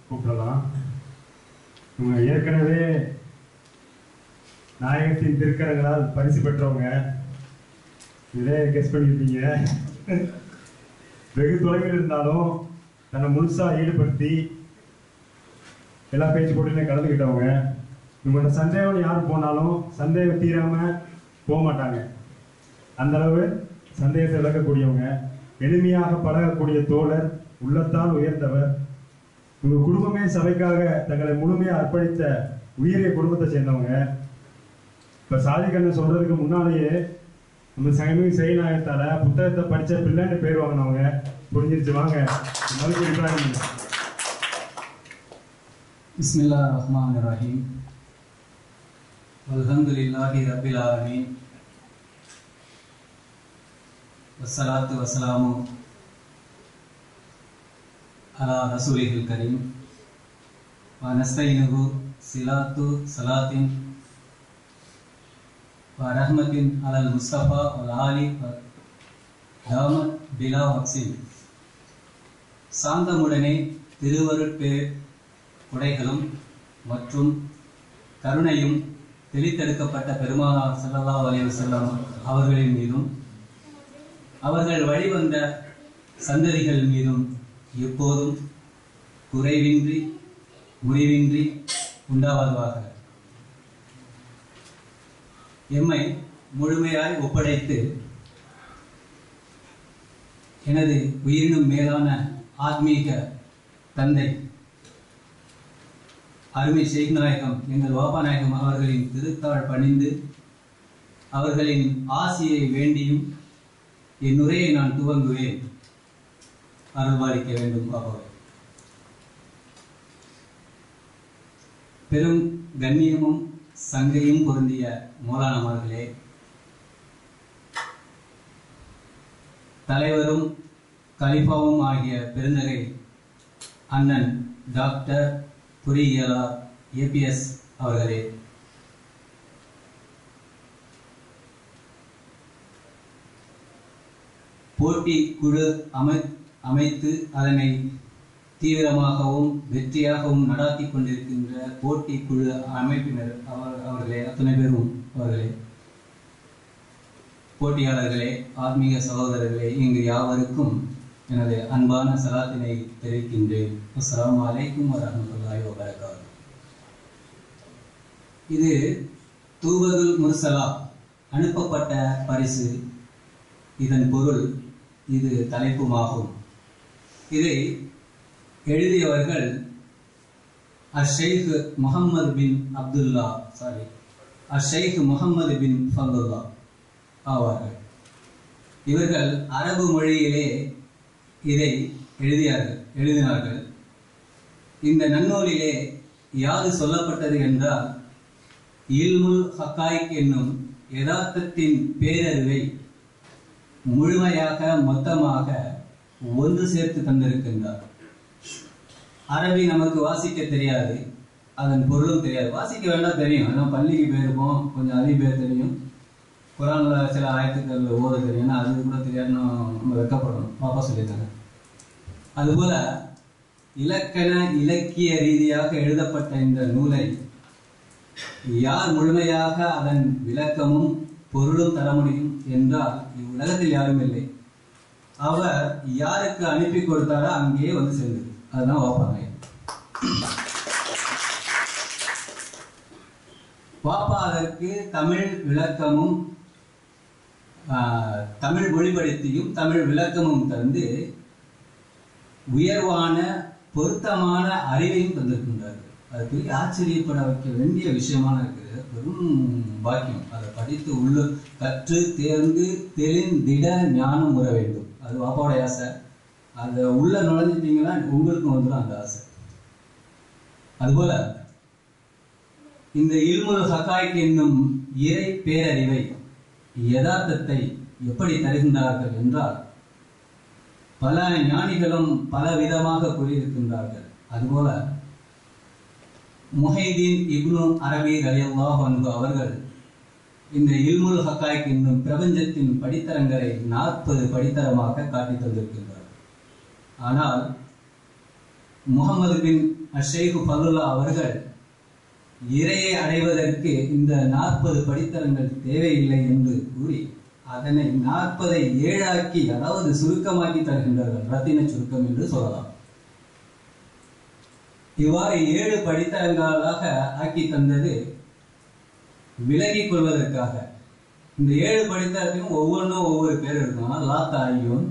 கூப்பிடலாம் இவங்க ஏற்கனவே நாயகத்தின் திருக்கரங்களால் பரிசு பெற்றவங்க இதே கெஸ் பண்ணியிருப்பீங்க வெகு தொலைவில் இருந்தாலும் தன்னை முழுசா ஈடுபடுத்தி எல்லா பேச்சு போட்டிலையும் கலந்துக்கிட்டவங்க இவங்களோட சந்தேகம் யார் போனாலும் சந்தேகம் தீராம போக மாட்டாங்க அந்த அளவு சந்தேகத்தை விளக்கக்கூடியவங்க எளிமையாக பழகக்கூடிய தோழர் உள்ளத்தால் உயர்ந்தவர் உங்க குடும்பமே சபைக்காக தங்களை முழுமையா அர்ப்பணித்த உயரிய குடும்பத்தை சேர்ந்தவங்க இப்ப சாதிக்கண்ணன் சொல்றதுக்கு முன்னாலேயே நம்ம சமீப செய்நாயகத்தால புத்தகத்தை படிச்ச பிள்ளைன்னு பேர் வாங்கினவங்க புரிஞ்சிருச்சு வாங்க மறுபடியும் இப்ராஹிம் بسم الله الرحمن الرحيم والحمد لله رب العالمين والصلاة والسلام على رسوله الكريم ونستعينه صلاة صلاة ورحمة على المصطفى والآل دامت بلا وقسم சாந்தமுடனே திருவருட்பேர் கொடைகளும் மற்றும் கருணையும் தெளித்தெடுக்கப்பட்ட பெருமானார் ஸல்லல்லாஹு அலைஹி வஸல்லம் அவர்களின் மீதும் அவர்கள் வழிவந்த சந்ததிகள் மீதும் எப்போதும் குறைவின்றி முடிவின்றி உண்டாவதாக எம்மை முழுமையாய் ஒப்படைத்து எனது உயிரினும் மேலான ஆத்மீக தந்தை அருமை ஷேக் நாயகம் எங்கள் வாபா நாயகம் அவர்களின் திருத்தாள் பணிந்து அவர்களின் ஆசியை வேண்டியும் என் உரையை நான் துவங்குவேன் அருள்பாலிக்க வேண்டும் பாபாவை பெரும் கண்ணியமும் சங்கையும் பொருந்திய மோலானமார்களே தலைவரும் கலிஃபாவும் ஆகிய பெருந்தகை அண்ணன் டாக்டர் பொறியியலார் ஏபிஎஸ் அவர்களே போட்டி குழு அமை அமைத்து அதனை தீவிரமாகவும் வெற்றியாகவும் நடாத்தி கொண்டிருக்கின்ற போட்டி குழு அமைப்பினர் அவர் அவர்களே அத்தனை பேரும் அவர்களே போட்டியாளர்களே ஆத்மீக சகோதரர்களே இங்கு யாவருக்கும் எனது அன்பான சலாத்தினை தெரிவிக்கின்றேன் அஸ்ஸலாமு அலைக்கும் வரஹ்மத்துல்லாஹி வபரகாத்துஹு இது தூவதுல் முர்சலா அனுப்பப்பட்ட பரிசு இதன் பொருள் இது தலைப்புமாகும் இதை எழுதியவர்கள் அஷேக் முகமது பின் அப்துல்லா சாரி அஷேக் முகமது பின் ஃபந்துல்லா ஆவார்கள் இவர்கள் அரபு மொழியிலே இதை எழுதியார்கள் எழுதினார்கள் இந்த நன்னூலிலே யாது சொல்லப்பட்டது என்றால் இல்முல் ஹக்காய்க் என்னும் யதார்த்தத்தின் பேரறிவை முழுமையாக மொத்தமாக ஒன்று சேர்த்து தந்திருக்கின்றார் அரபி நமக்கு வாசிக்க தெரியாது அதன் பொருளும் தெரியாது வாசிக்க வேண்டாம் தெரியும் ஏன்னா பள்ளிக்கு போயிருப்போம் கொஞ்சம் அதிக பேர் தெரியும் குரான்ல சில ஆயத்துக்கள் ஓத தெரியும் ஏன்னா அது கூட தெரியாதுன்னு நம்ம வெக்கப்படணும் பாப்பா சொல்லியிருக்காங்க அதுபோல இலக்கண இலக்கிய ரீதியாக எழுதப்பட்ட இந்த நூலை யார் முழுமையாக அதன் விளக்கமும் பொருளும் தர முடியும் என்றால் இவ்வுலகத்தில் யாரும் இல்லை அவர் யாருக்கு அனுப்பி கொடுத்தாரோ அங்கேயே வந்து சேர்ந்தது அதுதான் வாப்பாங்க வாப்பா அதற்கு தமிழ் விளக்கமும் ஆஹ், தமிழ் மொழிபடுத்தியும் தமிழ் விளக்கமும் தந்து உயர்வான பொருத்தமான அறிவையும் தந்திருக்கின்றார்கள் அது பெரிய ஆச்சரியப்பட வைக்க வேண்டிய விஷயமான இருக்குது பெரும் பாக்கியம் அதை படித்து உள்ள கற்று தேர்ந்து தெளிந்திட ஞானம் உற வேண்டும் அது பாப்பாவுடைய ஆசை அதை உள்ள நுழைஞ்சிட்டீங்கன்னா உங்களுக்கும் வந்துடும் அந்த ஆசை அதுபோல இந்த இல்முல் ஹக்காய்க் என்னும் இறை பேரறிவை யதார்த்தத்தை எப்படி தருகின்றார்கள் என்றால் பல ஞானிகளும் பல விதமாக கூறியிருக்கின்றார்கள் அதுபோல முஹைதீன் இப்னு அரபி ரலியல்லாஹு அன்ஹு அவர்கள் இந்த இல்முல் ஹக்காய்க் என்னும் பிரபஞ்சத்தின் படித்தரங்களை நாற்பது படித்தரமாக காட்டி தந்திருக்கின்றார் ஆனால் முகமது பின் அஷேகு பதுல்லா அவர்கள் இறையை அடைவதற்கு இந்த நாற்பது படித்தரங்கள் தேவையில்லை என்று கூறி அதனை நாற்பதை ஏழாக்கி அதாவது சுருக்கமாக்கி தருகின்றார்கள் ரத்தின சுருக்கம் என்று சொல்லலாம் இவ்வாறு ஏழு படித்தரங்களாக ஆக்கி தந்தது விலகிக் கொள்வதற்காக இந்த ஏழு படித்தரத்திலும் ஒவ்வொன்றும் ஒவ்வொரு பேர் இருக்கும் லா தாயூன்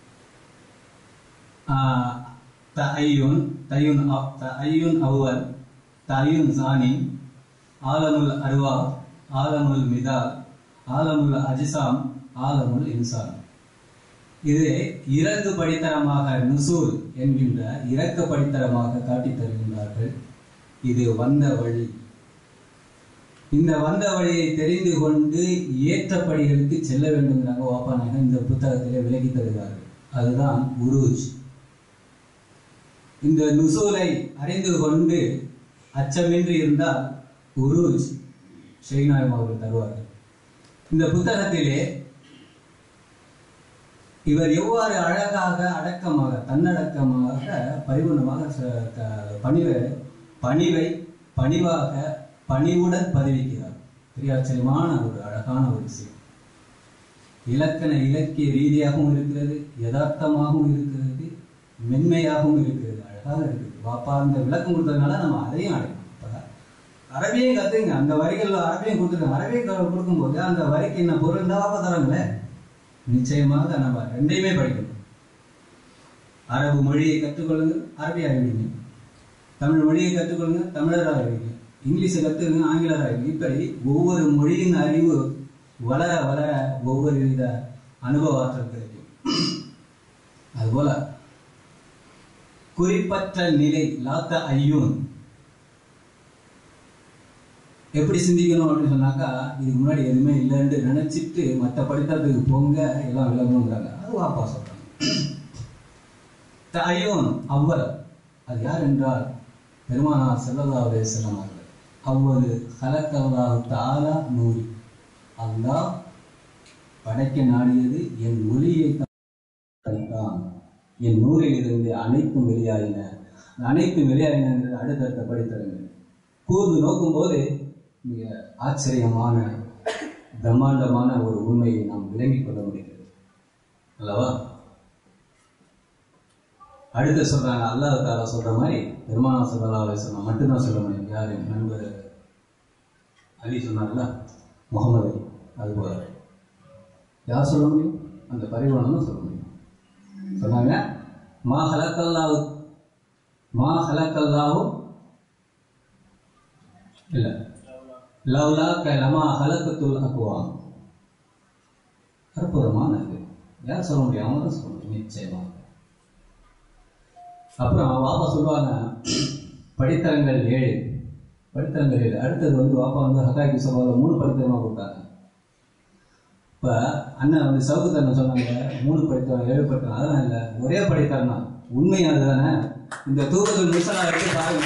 தஐயுன் தையுன் அவ்- தஐயுன் அவ்வல் தஐயுன் சானி ஆலமுல் அருவா ஆலமுல் மிதா ஆலமுல் அஜிசாம் ஆலமுல் இன்சான் இது இறங்கு படித்தரமாக நுசூல் என்கின்ற இறக்க படித்தரமாக காட்டித் தருகின்றார்கள் இது வந்த வழி இந்த வந்த வழியை தெரிந்து கொண்டு ஏற்ற படிகளுக்கு செல்ல வேண்டும்ங்கிறாங்க வாப்பானாக இந்த புத்தகத்திலே விலகி தருகிறார்கள் அதுதான் உருஜ் இந்த நுசூலை அறிந்து கொண்டு அச்சமின்றி இருந்தால் உருஜ் ஷெய்நாயம் அவர்கள் தருவார்கள் இந்த புத்தகத்திலே இவர் எவ்வாறு அழகாக அடக்கமாக தன்னடக்கமாக பரிபூர்ணமாக ச- க- பணிவை பணிவை பணிவாக பணிவுடன் பதிவிக்கிறார் பெரிய ஆச்சரியமான ஒரு அழகான ஒரு விஷயம் இலக்கண இலக்கிய ரீதியாகவும் இருக்கிறது யதார்த்தமாகவும் இருக்கிறது மென்மையாகவும் இருக்கிறது அழகாக இருக்குது வாப்பா அந்த விளக்கம் கொடுத்ததுனால நம்ம அதையும் அடையணும் இப்ப அரபியும் கத்துங்க அந்த வரிகள் அரபியும் கொடுத்துருக்காங்க அரபியும் க- கொடுக்கும்போது அந்த வரிக்கு என்ன பொருள் இந்த வாப்பா தராங்களே நிச்சயமாக நம்ம ரெண்டையுமே படிக்கணும் அரபு மொழியை கற்றுக்கொள்ளுங்க அரபி ஆகிவிடுங்க தமிழ் மொழியை கற்றுக்கொள்ளுங்க தமிழர் ஆகிவிடுங்க இங்கிலீஷை கற்றுக்கங்க ஆங்கிலர் ஆகிவிடுங்க இப்படி ஒவ்வொரு மொழியின் அறிவு வளர வளர ஒவ்வொரு வித அனுபவ ஆற்றல் கிடைக்கும் அதுபோல குறிப்பற்ற நிலை லாத்த ஐயூன் எப்படி சிந்திக்கணும் அப்படின்னு சொன்னாக்கா இதுக்கு முன்னாடி எதுவுமே இல்லைன்னு நினைச்சிட்டு மற்ற படித்ததுக்கு போங்க எல்லாம் விளங்கணுங்கிறாங்க அது வாப்பா சொல்றாங்க ஐயோன் அவ்வல் அது யார் என்றால் பெருமானார் செல்லல்லா அலைஹி வஸல்லம் அவர்கள் அவ்வளவு ஹலக்கல்லாஹு தஆலா நூறி அல்லாஹ் படைக்க நாடியது என் ஒளியை தான் என் நூறில் இருந்து அனைத்தும் வெளியாயின அனைத்தும் வெளியாயின என்று அடுத்தடுத்த படித்தரங்கள் கூர்ந்து நோக்கும்போது மிக ஆச்சரியமான பிரம்மாண்டமான ஒரு உண்மையை நாம் விளங்கிக் கொள்ள முடிகிறது அல்லவா அடுத்து சொல்றாங்க அல்லாஹ் தாலா சொல்ற மாதிரி பெருமானா சொல்லலா சொன்னா மட்டும்தான் சொல்ல முடியும் யாரு நண்பர் அலி சொன்னார்ல முகமது அலி அது போல யார் சொல்ல முடியும் அந்த பரிவானம் தான் சொல்ல முடியும் சொன்னாங்க மா ஹலக்கல்லாவு மா ஹலக்கல்லாவு இல்ல லவ்லா கலமா ஹலக்கத்துல் அக்குவாம் அற்புதமான இது யார் சொல்ல முடியும் அவங்க தான் சொல்ல முடியும் நிச்சயமாக அப்புறம் வாப்பா சொல்லுவாங்க படித்தரங்கள் ஏழு படித்தரங்கள் ஏழு அடுத்தது வந்து வாப்பா வந்து ஹக்காக்கி சொல்லுவாங்க மூணு படித்தரமா கொடுத்தாங்க இப்ப அண்ணன் வந்து சவுக்கு அண்ணன் சொன்னாங்க மூணு படித்தரம் ஏழு படித்தரம் அதெல்லாம் இல்லை ஒரே படித்தரம் தான் உண்மை அதுதானே இந்த தூக்கத்தில் மிஷனா எடுத்து பாருங்க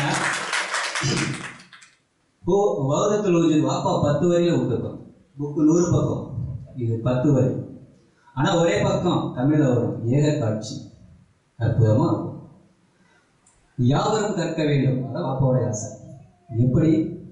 ஓ வகுதத்தில் ஊஜில் வாப்பா பத்து வரியில கொடுத்துருக்கோம் புக்கு நூறு பக்கம் இது பத்து வரி ஆனா ஒரே பக்கம் தமிழ்ல வரும் ஏக காட்சி அற்புதமா இருக்கும் யாவரும் கற்க வேண்டும் அதான் அப்பாவுடைய ஆசை எப்படி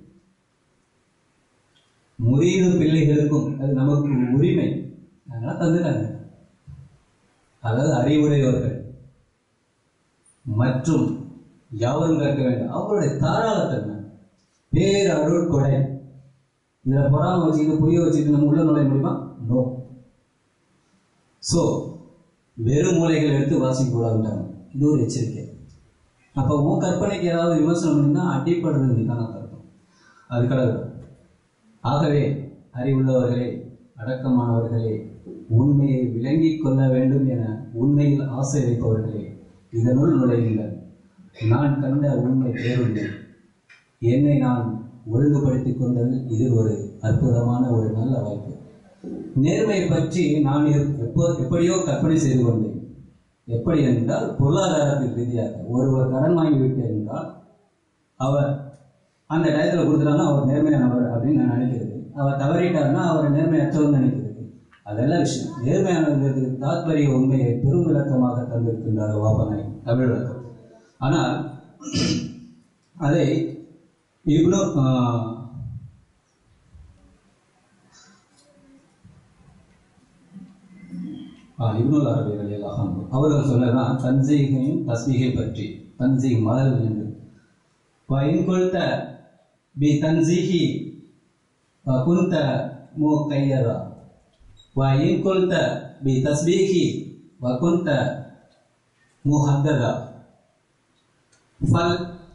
முறியும் பிள்ளைகளுக்கும் அது நமக்கு உரிமை அதனால தந்துட்டாங்க அதாவது அறிவுடையவர்கள் மற்றும் யாவரும் கற்க வேண்டும் அவங்களுடைய தாராளத்தன்மை பேர் அருள் கொடை இதுல பொறாம வச்சுக்கிட்டு புரிய வச்சுக்கிட்டு நம்ம உள்ள நுழைய முடியுமா நோ சோ வெறும் மூலைகளை எடுத்து வாசிக்க கூடாதுன்றாங்க இது ஒரு எச்சரிக்கை அப்போ உன் கற்பனைக்கு ஏதாவது விமர்சனம் பண்ணினா அடிப்படுறது நீ தான் அர்த்தம் அது கடவுள் ஆகவே அறிவுள்ளவர்களே அடக்கமானவர்களே உண்மையை விளங்கிக் கொள்ள வேண்டும் என உண்மையில் ஆசை வைப்பவர்களே இதனுள் நுழையுங்கள் நான் கண்ட உண்மை பேருண்மை என்னை நான் ஒழுங்குபடுத்திக் கொண்டது இது ஒரு அற்புதமான ஒரு நல்ல வாய்ப்பு நேர்மை பற்றி நான் இரு- எப்போ எப்படியோ கற்பனை செய்து கொண்டேன் எப்படி என்றால் பொருளாதாரத்தின் ரீதியாக ஒருவர் கடன் வாங்கி விட்டேன் என்றால் அவர் அந்த டயத்தில் கொடுத்துட்டாலும் அவர் நேர்மையானவர் அப்படின்னு நான் நினைக்கிறது அவர் தவறிட்டாருன்னா அவர் நேர்மையற்றவர் நினைக்கிறது அதெல்லாம் விஷயம் நேர்மையானது தாத்பரிய உண்மையை பெரும் விளக்கமாக தந்திருக்கின்றார் வாபனை தமிழ் விளக்கம் ஆனால் அதை இப்னு ஆஹ், ஆஹ், இப்னுல் அரபி ரலியல்லாஹு அன்ஹு அவர்கள் சொன்னதுதான் தன்சீகையும் தஸ்பீகை பற்றி தன்சீக் மலர் என்று وإن قلت بتنزيه فكنت مقيدا وإن قلت بتسبيح وكنت محددا فل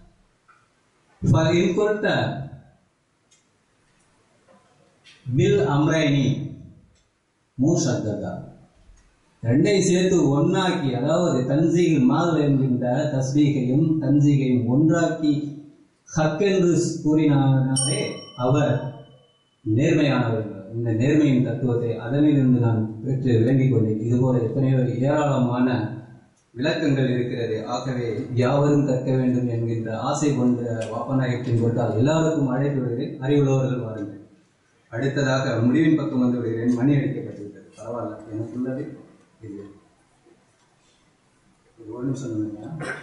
فإن قلت بالأمرين مشددا ரெண்டையும் சேர்த்து ஒன்னாக்கி அதாவது தன்சீகில் மால் என்கின்ற தஸ்பீகையும் தன்சீகையும் ஒன்றாக்கி ஹக் என்று கூறினாரே அவர் நேர்மையானவர் இந்த நேர்மையின் தத்துவத்தை அதனிலிருந்து நான் பெற்று வேண்டிக் கொண்டேன் இதுபோல எத்தனையோ ஏராளமான விளக்கங்கள் இருக்கிறது ஆகவே யாவரும் கற்க வேண்டும் என்கின்ற ஆசை கொண்ட வாப்பநாயகத்தின் கொண்டால் எல்லாருக்கும் அழைப்பு விடுகிறேன் அறிவுள்ளவர்கள் வாருங்கள் அடுத்ததாக முடிவின் பக்கம் வந்து விடுகிறேன் மணி அடிக்கப்பட்டு விட்டது பரவாயில்ல எனக்குள்ளது இது இது ஒரு நிமிஷம் நில்லுங்க.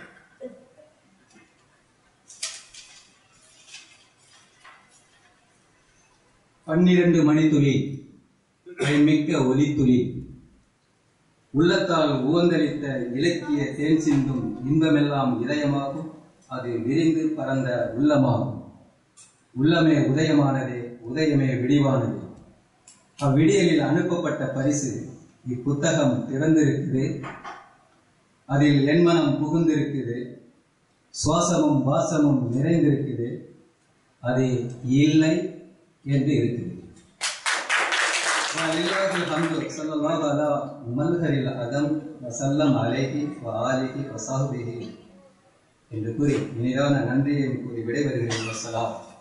பன்னிரண்டு மணித்துளி மிக்க ஒலித்துளி உள்ளத்தால் உவந்தளித்த இலக்கிய தேன் சிந்தும் இன்பமெல்லாம் இதயமாகும் அது விரிந்து பறந்த உள்ளமாகும் உள்ளமே உதயமானதே உதயமே விடிவானது அவ்விடியலில் அனுப்பப்பட்ட பரிசு இப்புத்தகம் திறந்திருக்குது அதில் என்மனம் புகுந்திருக்குது சுவாசமும் வாசமும் நிறைந்திருக்குது அது இல்லை என்று இருக்குது ولله الحمد صلى الله على ملهر الأدم وسلم عليه وآله وصحبه என்று கூறி இனிதான நன்றியை கூறி விடைபெறுகிறேன் வசலாம்